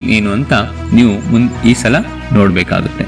ಏನು ಅಂತ ನೀವು ಮುನ್ ಈ ಸಲ ನೋಡಬೇಕಾಗುತ್ತೆ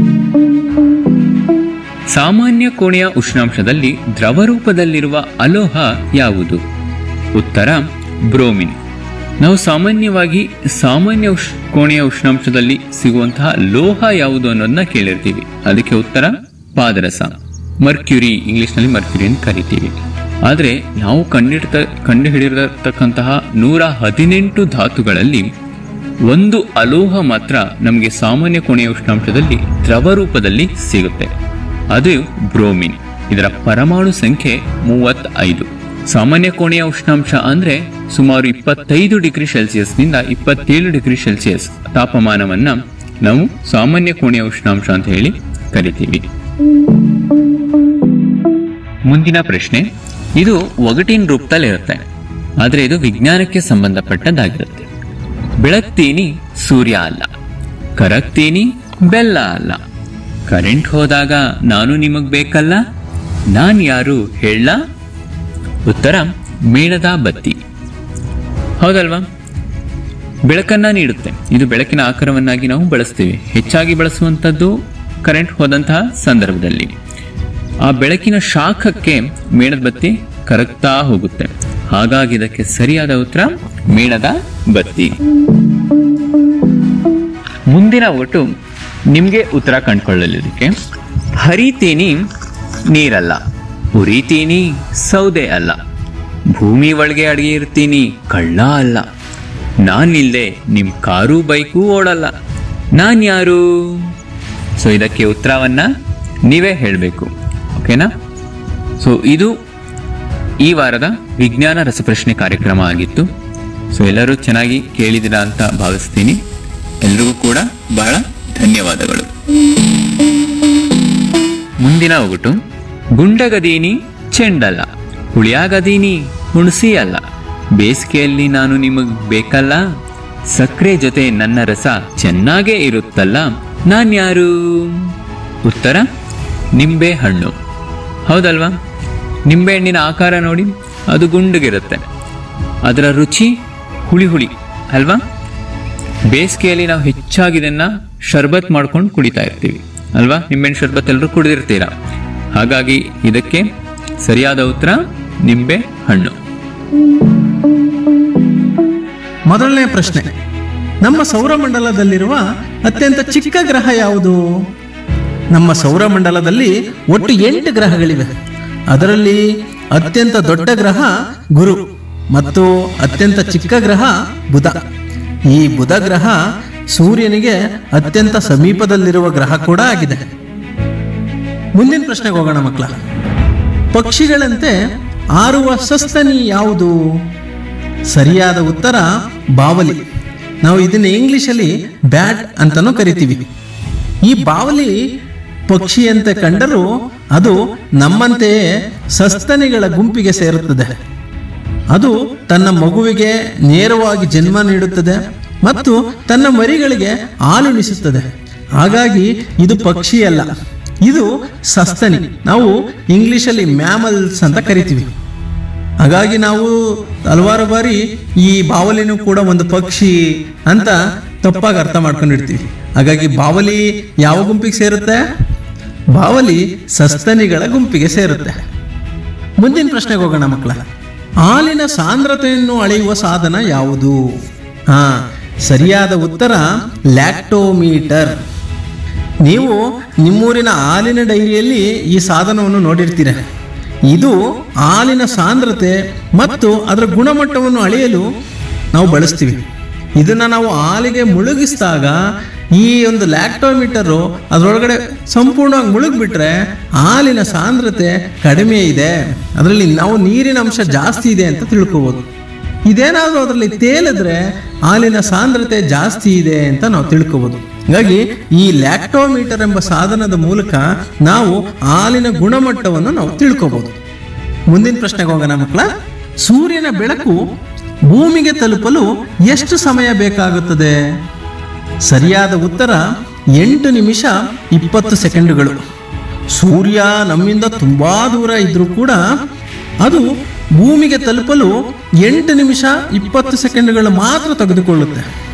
ಸಾಮಾನ್ಯ ಕೋಣೆಯ ಉಷ್ಣಾಂಶದಲ್ಲಿ ದ್ರವ ರೂಪದಲ್ಲಿರುವ ಅಲೋಹ ಯಾವುದು ಉತ್ತರ ಬ್ರೋಮಿನ್ ನಾವು ಸಾಮಾನ್ಯವಾಗಿ ಸಾಮಾನ್ಯ ಉಷ್ ಕೋಣೆಯ ಉಷ್ಣಾಂಶದಲ್ಲಿ ಸಿಗುವಂತಹ ಲೋಹ ಯಾವುದು ಅನ್ನೋದನ್ನ ಕೇಳಿರ್ತೀವಿ ಅದಕ್ಕೆ ಉತ್ತರ ಪಾದರಸ ಮರ್ಕ್ಯುರಿ ಇಂಗ್ಲಿಷ್ನಲ್ಲಿ ಮರ್ಕ್ಯುರಿ ಅಂತ ಕರಿತೀವಿ ಆದರೆ ನಾವು ಕಂಡಿಡ್ತ ಕಂಡುಹಿಡಿದಿರತಕ್ಕಂತಹ ನೂರ ಹದಿನೆಂಟು ಧಾತುಗಳಲ್ಲಿ ಒಂದು ಅಲೋಹ ಮಾತ್ರ ನಮಗೆ ಸಾಮಾನ್ಯ ಕೋಣೆಯ ಉಷ್ಣಾಂಶದಲ್ಲಿ ದ್ರವ ರೂಪದಲ್ಲಿ ಸಿಗುತ್ತೆ ಅದು ಬ್ರೋಮಿನ್ ಇದರ ಪರಮಾಣು ಸಂಖ್ಯೆ ಮೂವತ್ತೈದು ಸಾಮಾನ್ಯ ಕೋಣೆಯ ಉಷ್ಣಾಂಶ ಅಂದ್ರೆ ಸುಮಾರು ಇಪ್ಪತ್ತೈದು ಡಿಗ್ರಿ ಸೆಲ್ಸಿಯಸ್ನಿಂದ ಇಪ್ಪತ್ತೇಳು ಡಿಗ್ರಿ ಸೆಲ್ಸಿಯಸ್ ತಾಪಮಾನವನ್ನ ನಾವು ಸಾಮಾನ್ಯ ಕೋಣೆಯ ಉಷ್ಣಾಂಶ ಅಂತ ಹೇಳಿ ಕರಿತೀವಿ ಮುಂದಿನ ಪ್ರಶ್ನೆ ಇದು ಒಗಟಿನ ರೂಪದಲ್ಲಿರುತ್ತೆ ಆದರೆ ಇದು ವಿಜ್ಞಾನಕ್ಕೆ ಸಂಬಂಧಪಟ್ಟದ್ದಾಗಿರುತ್ತೆ ಬೆಳಗ್ತೀನಿ ಸೂರ್ಯ ಅಲ್ಲ ಕರಗ್ತೀನಿ ಬೆಲ್ಲ ಅಲ್ಲ ಕರೆಂಟ್ ಹೋದಾಗ ನಾನು ನಿಮಗ್ ಬೇಕಲ್ಲ ನಾನ್ ಯಾರು ಹೇಳ ಉತ್ತರ ಮೇಣದ ಬತ್ತಿ ಹೌದಲ್ವಾ ಬೆಳಕನ್ನ ನೀಡುತ್ತೆ ಇದು ಬೆಳಕಿನ ಆಕಾರವನ್ನಾಗಿ ನಾವು ಬಳಸ್ತೀವಿ ಹೆಚ್ಚಾಗಿ ಬಳಸುವಂಥದ್ದು ಕರೆಂಟ್ ಹೋದಂತಹ ಸಂದರ್ಭದಲ್ಲಿ ಆ ಬೆಳಕಿನ ಶಾಖಕ್ಕೆ ಮೇಣದ ಬತ್ತಿ ಕರಗ್ತಾ ಹೋಗುತ್ತೆ ಹಾಗಾಗಿ ಇದಕ್ಕೆ ಸರಿಯಾದ ಉತ್ತರ ಮೇಣದ ಬತ್ತಿ ಮುಂದಿನ ಒಟ್ಟು ನಿಮಗೆ ಉತ್ತರ ಕಂಡುಕೊಳ್ಳಲಿಕ್ಕೆ ಹರಿತೀನಿ ನೀರಲ್ಲ ಉರಿತೀನಿ ಸೌದೆ ಅಲ್ಲ ಭೂಮಿ ಒಳಗೆ ಅಡಿಗೆ ಇರ್ತೀನಿ ಕಳ್ಳ ಅಲ್ಲ ನಾನಿಲ್ಲದೆ ನಿಮ್ ಕಾರು ಬೈಕು ಓಡಲ್ಲ ನಾನ್ ಯಾರು ಸೊ ಇದಕ್ಕೆ ಉತ್ತರವನ್ನ ನೀವೇ ಹೇಳಬೇಕು ಓಕೆನಾ ಸೊ ಇದು ಈ ವಾರದ ವಿಜ್ಞಾನ ರಸಪ್ರಶ್ನೆ ಕಾರ್ಯಕ್ರಮ ಆಗಿತ್ತು ಸೊ ಎಲ್ಲರೂ ಚೆನ್ನಾಗಿ ಕೇಳಿದಿರ ಅಂತ ಭಾವಿಸ್ತೀನಿ ಎಲ್ರಿಗೂ ಕೂಡ ಬಹಳ ಧನ್ಯವಾದಗಳು ಮುಂದಿನ ಒಗಟು ಗುಂಡಗದೀನಿ ಚೆಂಡಲ್ಲ ಹುಳಿಯಾಗದೀನಿ ಹುಣಸಿ ಅಲ್ಲ ಬೇಸಿಗೆಯಲ್ಲಿ ನಾನು ನಿಮಗ್ ಬೇಕಲ್ಲ ಸಕ್ಕರೆ ಜೊತೆ ನನ್ನ ರಸ ಚೆನ್ನಾಗೇ ಇರುತ್ತಲ್ಲ ನಾನ್ ಯಾರು ಉತ್ತರ ನಿಂಬೆ ಹಣ್ಣು ಹೌದಲ್ವಾ ನಿಂಬೆ ಹಣ್ಣಿನ ಆಕಾರ ನೋಡಿ ಅದು ಗುಂಡಗಿರುತ್ತೆ ಅದರ ರುಚಿ ಹುಳಿ ಹುಳಿ ಅಲ್ವಾ ಬೇಸಿಗೆಯಲ್ಲಿ ನಾವು ಹೆಚ್ಚಾಗಿ ಇದನ್ನ ಶರ್ಬತ್ ಮಾಡ್ಕೊಂಡು ಕುಡಿತಾ ಇರ್ತೀವಿ ಅಲ್ವಾ ನಿಂಬೆಹಣ್ಣು ಶರ್ಬತ್ ಎಲ್ಲರೂ ಕುಡಿದಿರ್ತೀರಾ ಹಾಗಾಗಿ ಇದಕ್ಕೆ ಸರಿಯಾದ ಉತ್ತರ ನಿಂಬೆ ಹಣ್ಣು ಮೊದಲನೇ ಪ್ರಶ್ನೆ ನಮ್ಮ ಸೌರಮಂಡಲದಲ್ಲಿರುವ ಅತ್ಯಂತ ಚಿಕ್ಕ ಗ್ರಹ ಯಾವುದು ನಮ್ಮ ಸೌರಮಂಡಲದಲ್ಲಿ ಒಟ್ಟು ಎಂಟು ಗ್ರಹಗಳಿವೆ ಅದರಲ್ಲಿ ಅತ್ಯಂತ ದೊಡ್ಡ ಗ್ರಹ ಗುರು ಮತ್ತು ಅತ್ಯಂತ ಚಿಕ್ಕ ಗ್ರಹ ಬುಧ ಈ ಬುಧ ಗ್ರಹ ಸೂರ್ಯನಿಗೆ ಅತ್ಯಂತ ಸಮೀಪದಲ್ಲಿರುವ ಗ್ರಹ ಕೂಡ ಆಗಿದೆ ಮುಂದಿನ ಪ್ರಶ್ನೆಗೆ ಹೋಗೋಣ ಮಕ್ಕಳ ಪಕ್ಷಿಗಳಂತೆ ಆರುವ ಸಸ್ತನಿ ಯಾವುದು ಸರಿಯಾದ ಉತ್ತರ ಬಾವಲಿ ನಾವು ಇದನ್ನ ಇಂಗ್ಲಿಷಲ್ಲಿ ಬ್ಯಾಟ್ ಅಂತಾನೂ ಕರಿತೀವಿ ಈ ಬಾವಲಿ ಪಕ್ಷಿಯಂತೆ ಕಂಡರೂ ಅದು ನಮ್ಮಂತೆಯೇ ಸಸ್ತನಿಗಳ ಗುಂಪಿಗೆ ಸೇರುತ್ತದೆ ಅದು ತನ್ನ ಮಗುವಿಗೆ ನೇರವಾಗಿ ಜನ್ಮ ನೀಡುತ್ತದೆ ಮತ್ತು ತನ್ನ ಮರಿಗಳಿಗೆ ಹಾಲುಣಿಸುತ್ತದೆ ಹಾಗಾಗಿ ಇದು ಪಕ್ಷಿ ಅಲ್ಲ ಇದು ಸಸ್ತನಿ ನಾವು ಇಂಗ್ಲಿಷಲ್ಲಿ ಮ್ಯಾಮಲ್ಸ್ ಅಂತ ಕರಿತೀವಿ ಹಾಗಾಗಿ ನಾವು ಹಲವಾರು ಬಾರಿ ಈ ಬಾವಲಿನೂ ಕೂಡ ಒಂದು ಪಕ್ಷಿ ಅಂತ ತಪ್ಪಾಗಿ ಅರ್ಥ ಮಾಡ್ಕೊಂಡಿರ್ತೀವಿ ಹಾಗಾಗಿ ಬಾವಲಿ ಯಾವ ಗುಂಪಿಗೆ ಸೇರುತ್ತೆ ಬಾವಲಿ ಸಸ್ತನಿಗಳ ಗುಂಪಿಗೆ ಸೇರುತ್ತೆ ಮುಂದಿನ ಪ್ರಶ್ನೆಗೆ ಹೋಗೋಣ ಮಕ್ಕಳ ಹಾಲಿನ ಸಾಂದ್ರತೆಯನ್ನು ಅಳೆಯುವ ಸಾಧನ ಯಾವುದು ಹಾ ಸರಿಯಾದ ಉತ್ತರ ಲ್ಯಾಕ್ಟೋಮೀಟರ್ ನೀವು ನಿಮ್ಮೂರಿನ ಹಾಲಿನ ಡೈರಿಯಲ್ಲಿ ಈ ಸಾಧನವನ್ನು ನೋಡಿರ್ತೀರ ಇದು ಹಾಲಿನ ಸಾಂದ್ರತೆ ಮತ್ತು ಅದರ ಗುಣಮಟ್ಟವನ್ನು ಅಳೆಯಲು ನಾವು ಬಳಸ್ತೀವಿ ಇದನ್ನ ನಾವು ಹಾಲಿಗೆ ಮುಳುಗಿಸಿದಾಗ ಈ ಒಂದು ಲ್ಯಾಕ್ಟೋಮೀಟರು ಅದರೊಳಗಡೆ ಸಂಪೂರ್ಣವಾಗಿ ಮುಳುಗ್ಬಿಟ್ರೆ ಹಾಲಿನ ಸಾಂದ್ರತೆ ಕಡಿಮೆ ಇದೆ ಅದರಲ್ಲಿ ನಾವು ನೀರಿನ ಅಂಶ ಜಾಸ್ತಿ ಇದೆ ಅಂತ ತಿಳ್ಕೊಬೋದು ಇದೇನಾದರೂ ಅದರಲ್ಲಿ ತೇಲಿದ್ರೆ ಹಾಲಿನ ಸಾಂದ್ರತೆ ಜಾಸ್ತಿ ಇದೆ ಅಂತ ನಾವು ತಿಳ್ಕೊಬೋದು ಹಾಗಾಗಿ ಈ ಲ್ಯಾಕ್ಟೋಮೀಟರ್ ಎಂಬ ಸಾಧನದ ಮೂಲಕ ನಾವು ಹಾಲಿನ ಗುಣಮಟ್ಟವನ್ನು ನಾವು ತಿಳ್ಕೊಬೋದು ಮುಂದಿನ ಪ್ರಶ್ನೆಗೆ ಹೋಗೋಣ ಮಕ್ಕಳ ಸೂರ್ಯನ ಬೆಳಕು ಭೂಮಿಗೆ ತಲುಪಲು ಎಷ್ಟು ಸಮಯ ಬೇಕಾಗುತ್ತದೆ ಸರಿಯಾದ ಉತ್ತರ ಎಂಟು ನಿಮಿಷ ಇಪ್ಪತ್ತು ಸೆಕೆಂಡುಗಳು ಸೂರ್ಯ ನಮ್ಮಿಂದ ತುಂಬಾ ದೂರ ಇದ್ರೂ ಕೂಡ ಅದು ಭೂಮಿಗೆ ತಲುಪಲು ಎಂಟು ನಿಮಿಷ ಇಪ್ಪತ್ತು ಸೆಕೆಂಡುಗಳು ಮಾತ್ರ ತೆಗೆದುಕೊಳ್ಳುತ್ತೆ